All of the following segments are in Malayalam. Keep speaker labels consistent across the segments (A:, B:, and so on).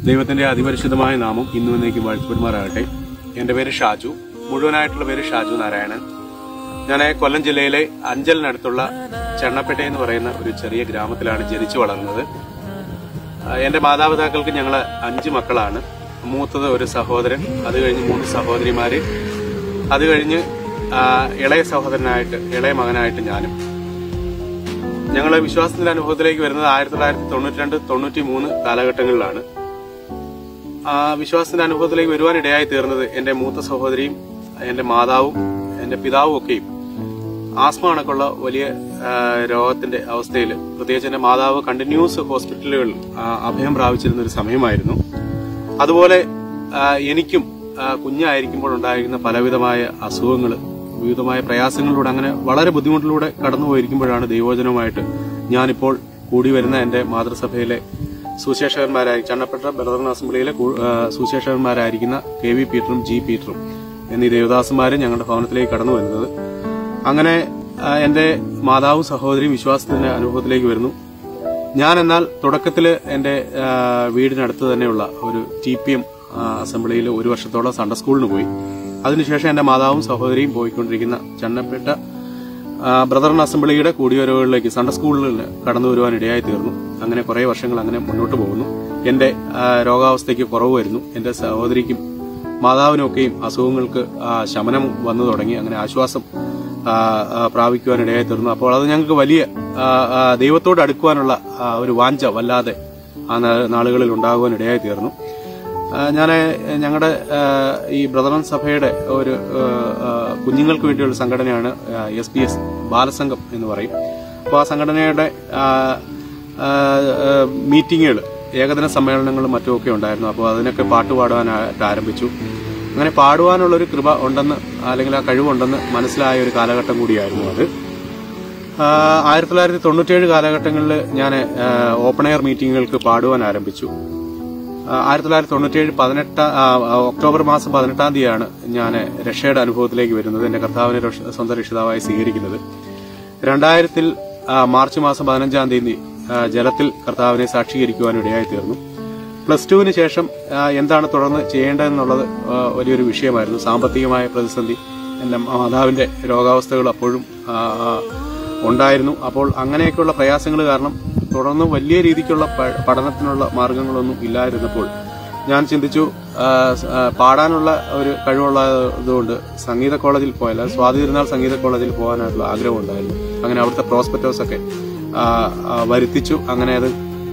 A: ദൈവത്തിന്റെ അതിപരിശുദ്ധമായ നാമം ഇന്നും എന്നേക്കും വാഴ്ത്തപ്പെടുമാറാകട്ടെ എന്റെ പേര് ഷാജു മുഴുവനായിട്ടുള്ള പേര് ഷാജു നാരായണൻ ഞാൻ കൊല്ലം ജില്ലയിലെ അഞ്ചലിനടുത്തുള്ള ചെണ്ണപ്പേട്ട എന്ന് പറയുന്ന ഒരു ചെറിയ ഗ്രാമത്തിലാണ് ജനിച്ചു വളർന്നത് ആ, എന്റെ മാതാപിതാക്കൾക്ക് ഞങ്ങൾ അഞ്ച് മക്കളാണ് മൂത്തത് ഒരു സഹോദരൻ അത് കഴിഞ്ഞ് മൂന്ന് സഹോദരിമാര് അത് കഴിഞ്ഞ് ആ, ഇളയ സഹോദരനായിട്ട് ഇളയ മകനായിട്ട് ഞാനും ഞങ്ങൾ വിശ്വാസത്തിന്റെ അനുഭവത്തിലേക്ക് വരുന്നത് ആയിരത്തി തൊള്ളായിരത്തി തൊണ്ണൂറ്റി രണ്ട് തൊണ്ണൂറ്റി മൂന്ന് കാലഘട്ടങ്ങളിലാണ് ആ വിശ്വാസത്തിന്റെ അനുഭവത്തിലേക്ക് വരുവാൻ ഇടയായി തീർന്നത് എന്റെ മൂത്ത സഹോദരിയും എന്റെ മാതാവും എന്റെ പിതാവും ഒക്കെയും ആസ്മ കണക്കുള്ള വലിയ ആ, രോഗത്തിന്റെ അവസ്ഥയിൽ പ്രത്യേകിച്ച് എന്റെ മാതാവ് കണ്ടിന്യൂസ് ഹോസ്പിറ്റലുകളിൽ ആ, അഭയം പ്രാപിച്ചിരുന്ന ഒരു സമയമായിരുന്നു അതുപോലെ ആ, എനിക്കും ആ, കുഞ്ഞായിരിക്കുമ്പോൾ ഉണ്ടായിരുന്ന പലവിധമായ അസുഖങ്ങൾ വിവിധമായ പ്രയാസങ്ങളിലൂടെ അങ്ങനെ വളരെ ബുദ്ധിമുട്ടിലൂടെ കടന്നുപോയിരിക്കുമ്പോഴാണ് ദൈവോചനവുമായിട്ട് ഞാനിപ്പോൾ കൂടി വരുന്ന എന്റെ മാതൃസഭയിലെ സുശേഷകന്മാരായി ചണ്ണപ്പെട്ട ബലധർണ അസംബ്ലിയിലെ കൂ- ആ, സുശേഷകന്മാരായിരിക്കുന്ന കെ വി പീറ്ററും ജി പീറ്ററും എന്നീ ദേവദാസന്മാരും ഞങ്ങളുടെ ഭവനത്തിലേക്ക് കടന്നു വരുന്നത് അങ്ങനെ ആ, എന്റെ മാതാവും സഹോദരിയും വിശ്വാസത്തിന്റെ അനുഭവത്തിലേക്ക് വരുന്നു ഞാൻ എന്നാൽ തുടക്കത്തിൽ എന്റെ ആ, വീടിനടുത്ത് തന്നെയുള്ള ഒരു ടി പി എം അസംബ്ലിയിൽ ഒരു വർഷത്തോളം സൺഡേ സ്കൂളിന് പോയി അതിനുശേഷം എന്റെ മാതാവും സഹോദരിയും പോയിക്കൊണ്ടിരിക്കുന്ന ചണ്ണപ്പേട്ട ആ, ബ്രദറിൻ അസംബ്ലിയുടെ കൂടിവരവുകളിലേക്ക് സൺഡേ സ്കൂളിൽ കടന്നു വരുവാൻ ഇടയായി തീർന്നു അങ്ങനെ കുറെ വർഷങ്ങൾ അങ്ങനെ മുന്നോട്ട് പോകുന്നു എന്റെ ആ, രോഗാവസ്ഥയ്ക്ക് കുറവ് വരുന്നു എന്റെ സഹോദരിക്കും മാതാവിനൊക്കെയും അസുഖങ്ങൾക്ക് ആ, ശമനം വന്നു തുടങ്ങി അങ്ങനെ ആശ്വാസം ആ, ആ, പ്രാപിക്കുവാൻ ഇടയായി തീർന്നു അപ്പോൾ അത് ഞങ്ങൾക്ക് വലിയ ആ, ആ, ദൈവത്തോട് അടുക്കുവാനുള്ള ആ, ഒരു വാഞ്ച വല്ലാതെ ആ നാ- നാളുകളിൽ ഉണ്ടാകുവാൻ ഇടയായി തീർന്നു ഞാൻ ഞങ്ങളുടെ ഈ ബ്രദറൻ സഭയുടെ ഒരു ആ, ആ, കുഞ്ഞുങ്ങൾക്ക് വേണ്ടിയുള്ള സംഘടനയാണ് എസ് പി എസ് ബാലസംഘം എന്ന് പറയും അപ്പോൾ ആ സംഘടനയുടെ മീറ്റിങ്ങുകൾ ഏകദിന സമ്മേളനങ്ങളും മറ്റുമൊക്കെ ഉണ്ടായിരുന്നു അപ്പോൾ അതിനൊക്കെ പാട്ട് പാടുവാനായിട്ട് ആരംഭിച്ചു അങ്ങനെ പാടുവാനുള്ള ഒരു കൃപ ഉണ്ടെന്ന് അല്ലെങ്കിൽ ആ കഴിവുണ്ടെന്ന് മനസ്സിലായ ഒരു കാലഘട്ടം കൂടിയായിരുന്നു അത് ആ, ആയിരത്തി തൊള്ളായിരത്തി തൊണ്ണൂറ്റേഴ് കാലഘട്ടങ്ങളിൽ ഞാൻ ഓപ്പൺ എയർ മീറ്റിങ്ങുകൾക്ക് പാടുവാൻ ആരംഭിച്ചു ആ, ആയിരത്തി തൊള്ളായിരത്തി തൊണ്ണൂറ്റേഴ് പതിനെട്ട് ആ, ഒക്ടോബർ മാസം പതിനെട്ടാം തീയതിയാണ് ഞാൻ രക്ഷയുടെ അനുഭവത്തിലേക്ക് വരുന്നത് എന്റെ കർത്താവിനെ രക്ഷ- സ്വന്തം രക്ഷിതാവായി സ്വീകരിക്കുന്നത് രണ്ടായിരത്തിൽ ആ, മാർച്ച് മാസം പതിനഞ്ചാം തീയതി ആ, ജലത്തിൽ കർത്താവിനെ സാക്ഷീകരിക്കുവാൻ ഇടയായി തീർന്നു പ്ലസ് ടുവിന് ശേഷം ആ, എന്താണ് തുടർന്ന് ചെയ്യേണ്ടതെന്നുള്ളത് ആ, വലിയൊരു വിഷയമായിരുന്നു സാമ്പത്തികമായ പ്രതിസന്ധി എന്റെ മാതാവിന്റെ രോഗാവസ്ഥകൾ അപ്പോഴും ആ, ആ, ഉണ്ടായിരുന്നു അപ്പോൾ അങ്ങനെയൊക്കെയുള്ള പ്രയാസങ്ങൾ കാരണം തുടർന്ന് വലിയ രീതിക്കുള്ള പ- പഠനത്തിനുള്ള മാർഗങ്ങളൊന്നും ഇല്ലായിരുന്നപ്പോൾ ഞാൻ ചിന്തിച്ചു ആ, സ- ആ, പാടാനുള്ള ഒരു കഴിവുള്ളതുകൊണ്ട് സംഗീത കോളേജിൽ പോയാൽ സ്വാതി തിരുനാൾ സംഗീത കോളേജിൽ പോകാനായിട്ടുള്ള ആഗ്രഹമുണ്ടായിരുന്നു അങ്ങനെ അവിടുത്തെ പ്രോസ്പെക്ടോസ് ഒക്കെ ആ, ആ, വരുത്തിച്ചു അങ്ങനെ അത്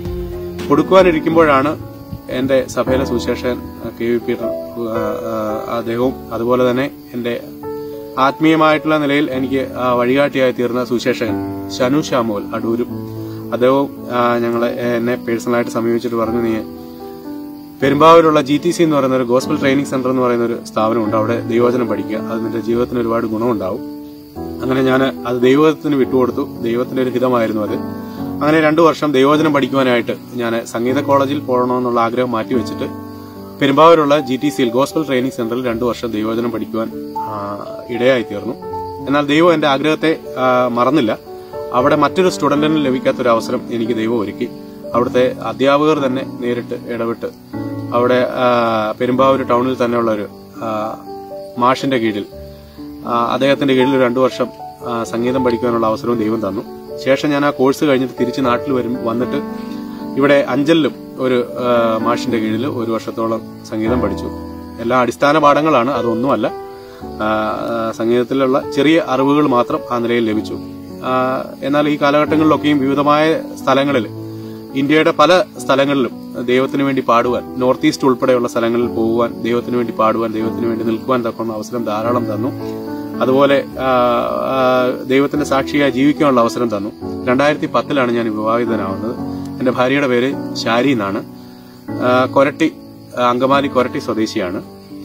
A: കൊടുക്കുവാനിരിക്കുമ്പോഴാണ് എന്റെ സഭയിലെ സുശേഷൻ കെ വി പീറ്റർ ആ, ആ, അദ്ദേഹവും അതുപോലെ തന്നെ എന്റെ ആത്മീയമായിട്ടുള്ള നിലയിൽ എനിക്ക് ആ, വഴികാട്ടിയായി തീർന്ന സുശേഷൻ ഷനു ഷാമോൽ അടൂരും അദ്ദേഹവും ആ, ഞങ്ങളെ എന്നെ പേഴ്സണലായിട്ട് സമീപിച്ചിട്ട് പറഞ്ഞു നീ പെരുമ്പാവൂരുള്ള ജി ടി സി എന്ന് പറയുന്ന ഒരു ഗോസ്ബൽ ട്രെയിനിങ് സെന്റർ എന്ന് പറയുന്ന ഒരു സ്ഥാപനമുണ്ട് അവിടെ ദൈവവചനം പഠിക്കുക അത് നിന്റെ ജീവിതത്തിന് ഒരുപാട് ഗുണമുണ്ടാവും അങ്ങനെ ഞാൻ അത് ദൈവത്തിന് വിട്ടുകൊടുത്തു ദൈവത്തിന്റെ ഒരു ഹിതമായിരുന്നു അത് അങ്ങനെ രണ്ടു വർഷം ദൈവവചനം പഠിക്കുവാനായിട്ട് ഞാൻ സംഗീത കോളേജിൽ പോകണമെന്നുള്ള ആഗ്രഹം മാറ്റിവെച്ചിട്ട് പെരുമ്പാവൂരുള്ള ജി ടി സിയിൽ ഗോസ്ബൽ ട്രെയിനിങ് സെന്ററിൽ രണ്ടു വർഷം ദൈവവചനം പഠിക്കുവാൻ ആ, ഇടയായി തീർന്നു എന്നാൽ ദൈവം എന്റെ ആഗ്രഹത്തെ ആ, മറന്നില്ല അവിടെ മറ്റൊരു സ്റ്റുഡന്റിന് ലഭിക്കാത്തൊരു അവസരം എനിക്ക് ദൈവം ഒരുക്കി അവിടുത്തെ അധ്യാപകർ തന്നെ നേരിട്ട് ഇടപെട്ട് അവിടെ ആ, പെരുമ്പാവൂർ ടൗണിൽ തന്നെയുള്ള ഒരു ആ, മാഷിന്റെ കീഴിൽ ആ, അദ്ദേഹത്തിന്റെ കീഴിൽ ഒരു രണ്ടു വർഷം ആ, സംഗീതം പഠിക്കാനുള്ള അവസരവും ദൈവം തന്നു ശേഷം ഞാൻ ആ കോഴ്സ് കഴിഞ്ഞിട്ട് തിരിച്ച് നാട്ടിൽ വരും വന്നിട്ട് ഇവിടെ അഞ്ചലിലും ഒരു ആ, മാഷിന്റെ കീഴിൽ ഒരു വർഷത്തോളം സംഗീതം പഠിച്ചു എല്ലാ അടിസ്ഥാന പാഠങ്ങളാണ് അതൊന്നുമല്ല ആ, ആ, സംഗീതത്തിലുള്ള ചെറിയ അറിവുകൾ മാത്രം ആ നിലയിൽ ലഭിച്ചു ആ, എന്നാൽ ഈ കാലഘട്ടങ്ങളിലൊക്കെയും വിവിധമായ സ്ഥലങ്ങളിൽ ഇന്ത്യയുടെ പല സ്ഥലങ്ങളിലും ദൈവത്തിന് വേണ്ടി പാടുവാൻ നോർത്ത് ഈസ്റ്റ് ഉൾപ്പെടെയുള്ള സ്ഥലങ്ങളിൽ പോകുവാൻ ദൈവത്തിന് വേണ്ടി പാടുവാൻ ദൈവത്തിന് വേണ്ടി നിൽക്കുവാൻ തക്കുന്ന അവസരം ധാരാളം തന്നു അതുപോലെ ആ, ആ, ദൈവത്തിന്റെ സാക്ഷിയായി ജീവിക്കാനുള്ള അവസരം തന്നു രണ്ടായിരത്തി പത്തിലാണ് ഞാൻ വിവാഹിതനാവുന്നത് എന്റെ ഭാര്യയുടെ പേര് ശാരി എന്നാണ് ആ, കൊരട്ടി ആ, അങ്കമാലി കൊരട്ടി സ്വദേശിയാണ്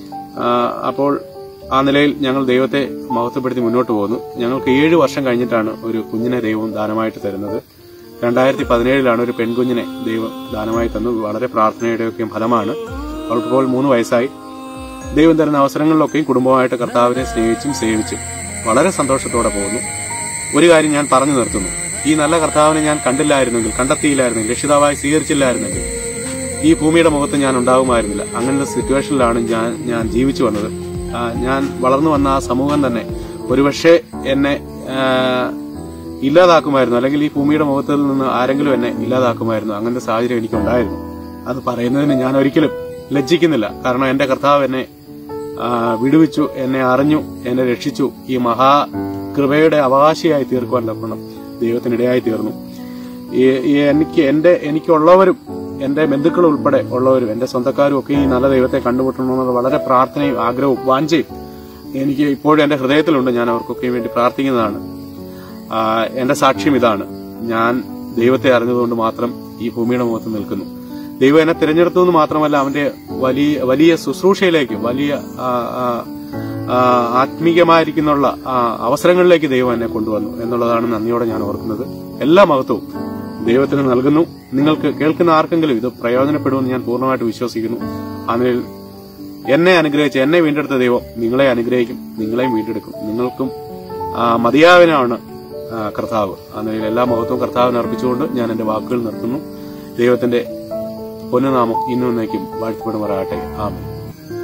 A: ആ, അപ്പോൾ ആ നിലയിൽ ഞങ്ങൾ ദൈവത്തെ മഹത്വപ്പെടുത്തി മുന്നോട്ട് പോകുന്നു ഞങ്ങൾക്ക് ഏഴ് വർഷം കഴിഞ്ഞിട്ടാണ് ഒരു കുഞ്ഞിനെ ദൈവം ദാനമായിട്ട് തരുന്നത് രണ്ടായിരത്തി പതിനേഴിലാണ് ഒരു പെൺകുഞ്ഞിനെ ദൈവം ദാനമായി തന്നു വളരെ പ്രാർത്ഥനയുടെയൊക്കെയും ഫലമാണ് അവൾക്കിപ്പോൾ മൂന്ന് വയസ്സായി ദൈവം തരുന്ന അവസരങ്ങളിലൊക്കെയും കുടുംബമായിട്ട് കർത്താവിനെ സ്നേഹിച്ചും സേവിച്ചും വളരെ സന്തോഷത്തോടെ പോകുന്നു ഒരു കാര്യം ഞാൻ പറഞ്ഞു നിർത്തുന്നു ഈ നല്ല കർത്താവിനെ ഞാൻ കണ്ടില്ലായിരുന്നെങ്കിൽ കണ്ടെത്തിയില്ലായിരുന്നെങ്കിൽ രക്ഷിതാവായി സ്വീകരിച്ചില്ലായിരുന്നെങ്കിൽ ഈ ഭൂമിയുടെ മുഖത്ത് ഞാൻ ഉണ്ടാകുമായിരുന്നില്ല അങ്ങനത്തെ സിറ്റുവേഷനിലാണ് ഞാൻ ഞാൻ ജീവിച്ചു വന്നത് ആ, ഞാൻ വളർന്നു വന്ന ആ സമൂഹം തന്നെ ഒരുപക്ഷെ എന്നെ ആ, ഇല്ലാതാക്കുമായിരുന്നു അല്ലെങ്കിൽ ഈ ഭൂമിയുടെ മുഖത്തിൽ നിന്ന് ആരെങ്കിലും എന്നെ ഇല്ലാതാക്കുമായിരുന്നു അങ്ങനത്തെ സാഹചര്യം എനിക്കുണ്ടായിരുന്നു അത് പറയുന്നതിന് ഞാൻ ഒരിക്കലും ലജ്ജിക്കുന്നില്ല കാരണം എന്റെ കർത്താവ് എന്നെ ആ, വിടുവിച്ചു എന്നെ അറിഞ്ഞു എന്നെ രക്ഷിച്ചു ഈ മഹാകൃപയുടെ അവകാശിയായി തീർക്കുവാൻ തക്കണം ദൈവത്തിനിടയായി തീർന്നു ഈ- ഈ എനിക്ക് എന്റെ എനിക്കുള്ളവരും എന്റെ ബന്ധുക്കൾ ഉൾപ്പെടെ ഉള്ളവരും എന്റെ സ്വന്തക്കാരും ഒക്കെ ഈ നല്ല ദൈവത്തെ കണ്ടുമുട്ടണമെന്നുള്ള വളരെ പ്രാർത്ഥനയും ആഗ്രഹവും വാഞ്ചയും എനിക്ക് ഇപ്പോഴും എന്റെ ഹൃദയത്തിലുണ്ട് ഞാൻ അവർക്കൊക്കെ വേണ്ടി പ്രാർത്ഥിക്കുന്നതാണ് ആ, എന്റെ സാക്ഷ്യം ഇതാണ് ഞാൻ ദൈവത്തെ അറിഞ്ഞതുകൊണ്ട് മാത്രം ഈ ഭൂമിയുടെ മുഖത്ത് നിൽക്കുന്നു ദൈവം എന്നെ തിരഞ്ഞെടുത്തു എന്ന് മാത്രമല്ല അവന്റെ വലിയ വലിയ ശുശ്രൂഷയിലേക്ക് വലിയ ആ, ആ, ആ, ആത്മീയമായിരിക്കുന്നുള്ള ആ, അവസരങ്ങളിലേക്ക് ദൈവം എന്നെ കൊണ്ടുവന്നു എന്നുള്ളതാണ് നന്ദിയോടെ ഞാൻ ഓർക്കുന്നത് എല്ലാ മഹത്വവും ദൈവത്തിന് നൽകുന്നു നിങ്ങൾക്ക് കേൾക്കുന്ന ആർക്കെങ്കിലും ഇത് പ്രയോജനപ്പെടുമെന്ന് ഞാൻ പൂർണ്ണമായിട്ട് വിശ്വസിക്കുന്നു അതിൽ എന്നെ അനുഗ്രഹിച്ച് എന്നെ വീണ്ടെടുത്ത ദൈവം നിങ്ങളെ അനുഗ്രഹിക്കും നിങ്ങളെയും വീണ്ടെടുക്കും നിങ്ങൾക്കും ആ, മതിയാവിനാണ് ആ, കർത്താവ് ആ നിലയിൽ എല്ലാ മഹത്വവും കർത്താവിന് അർപ്പിച്ചുകൊണ്ട് ഞാൻ എന്റെ വാക്കുകൾ നിർത്തുന്നു ദൈവത്തിന്റെ പൊന്നുനാമം ഇന്നും എന്നേക്കും വാഴ്ത്തപ്പെടുമാറാകട്ടെ ആമേൻ